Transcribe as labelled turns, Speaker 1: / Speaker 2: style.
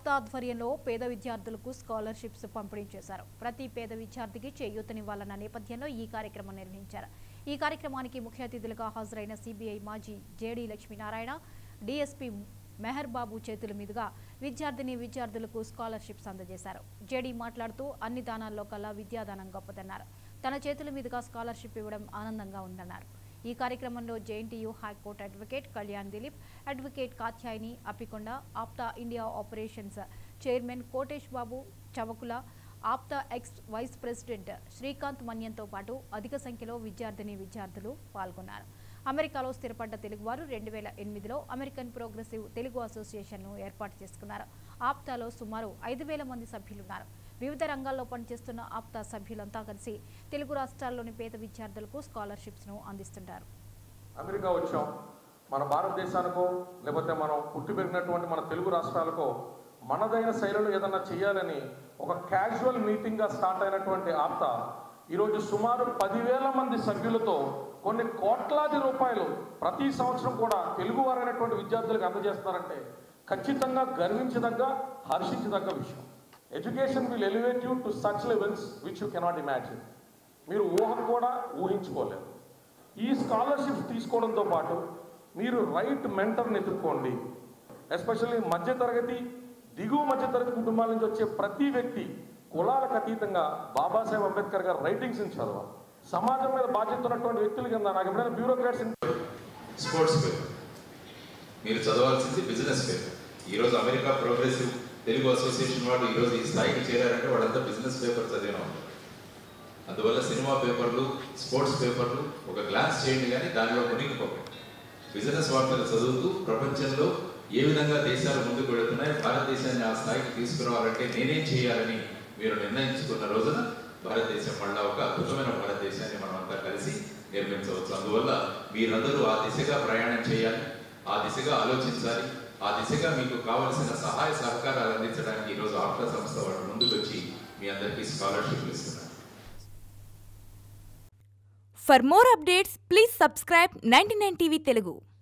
Speaker 1: ఆప్తా ఆధ్వర్యంలో పేద విద్యార్థులకు స్కాలర్షిప్స్ పంపిణీ చేశారు ప్రతి పేద విద్యార్థికి చేయూతనివ్వాలన్న నేపథ్యంలో ఈ కార్యక్రమం నిర్వహించారు ఈ కార్యక్రమానికి ముఖ్య అతిథులుగా హాజరైన సిబిఐ మాజీ జేడీ లక్ష్మీనారాయణ డీఎస్పీ మెహర్ బాబు చేతుల మీదుగా విద్యార్థిని విద్యార్థులకు స్కాలర్షిప్స్ అందజేశారు జేడీ మాట్లాడుతూ అన్ని దానాల్లో కల్లా విద్యాదానం గొప్పదన్నారు తన చేతుల మీదుగా స్కాలర్షిప్ ఇవ్వడం ఆనందంగా ఉందన్నారు ఈ కార్యక్రమంలో JNTU high court advocate Kalyan Dilip advocate Katyayani Appikonda APTA India operations chairman Kotesh Babu Chavakula APTA ex vice president Srikanth మన్యంతో పాటు అధిక సంఖ్యలో విద్యార్థిని విద్యార్థులు పాల్గొన్నారు అమెరికాలో స్థిరపడ్డ తెలుగువారు రెండు వేల ఎనిమిదిలో అమెరికన్ ప్రోగ్రెసివ్ తెలుగు అసోసియేషన్ను ఏర్పాటు చేసుకున్నారు ఆప్తాలో సుమారు ఐదు వేల మంది సభ్యులున్నారు వివిధ రంగాల్లో పనిచేస్తున్న ఆప్తా సభ్యులంతా కలిసి తెలుగు రాష్ట్రాల్లోని పేద విద్యార్థులకు స్కాలర్షిప్స్ను అందిస్తుంటారు
Speaker 2: అమెరికా వచ్చాం మన భారతదేశానికో లేకపోతే మనం పుట్టి పెరిగినటువంటి మన తెలుగు రాష్ట్రాలకో మనదైన శైలిలో ఏదన్నా చేయాలని ఒక క్యాజువల్ మీటింగ్గా స్టార్ట్ అయినటువంటి ఆప్త ఈరోజు సుమారు పదివేల మంది సభ్యులతో కొన్ని కోట్లాది రూపాయలు ప్రతి సంవత్సరం కూడా తెలుగువారైనటువంటి విద్యార్థులకు అందజేస్తున్నారంటే ఖచ్చితంగా గర్వించదగ్గ హర్షించదగ్గ విషయం education will elevate you to such levels which you cannot imagine మీరు ఊహ కూడా ఊహించుకోలేరు ఈ స్కాలర్షిప్స్ తీసుకోవడంతో పాటు మీరు రైట్ మెంటర్ని ఎదుర్కోండి ఎస్పెషల్లీ మధ్యతరగతి దిగువ మధ్యతరగతి కుటుంబాల నుంచి వచ్చే ప్రతి వ్యక్తి కులాలకు అతీతంగా బాబాసాహెబ్ అంబేద్కర్ గారి రైటింగ్స్ని చదవాలి సమాజం మీద బాధ్యత ఉన్నటువంటి వ్యక్తుల కింద నాకు ఎప్పుడైనా బ్యూరోక్రాట్స్
Speaker 3: స్పోర్ట్స్ పేపర్ మీరు చదవాల్సింది బిజినెస్ పేపర్ ఈరోజు అమెరికా ప్రోగ్రెసివ్ తెలుగు అసోసియేషన్ వాళ్ళు ఈరోజు ఈ స్థాయికి చేరారంటే వాళ్ళంతా బిజినెస్ పేపర్ చదివిన వాళ్ళు అందువల్ల సినిమా పేపర్లు స్పోర్ట్స్ పేపర్లు ఒక గ్లాన్స్ చేయండి కానీ దానిలో మునిగిపోకండి బిజినెస్ వార్తలు చదువుతూ ప్రపంచంలో ఏ విధంగా దేశాలు ముందుకు వెళుతున్నాయి భారతదేశాన్ని ఆ స్థాయికి తీసుకురావాలంటే నేనేం చేయాలని మీరు నిర్ణయించుకున్న రోజున భారతదేశం మళ్ళా ఒక అద్భుతమైన భారతదేశాన్ని మనం అంతా కలిసి నిర్మించవచ్చు అందువల్ల మీరందరూ ఆ దిశగా ప్రయాణం చేయాలి ఆ దిశగా ఆలోచించాలి ఆ దిశగా మీకు కావలసిన సహాయ సహకారాలు అందించడానికి ఈరోజు ఆప్తా సంస్థ వాళ్ళు ముందుకు వచ్చి మీ అందరికీ స్కాలర్షిప్లు ఇస్తున్నారు
Speaker 4: For more updates, please subscribe 99 TV Telugu.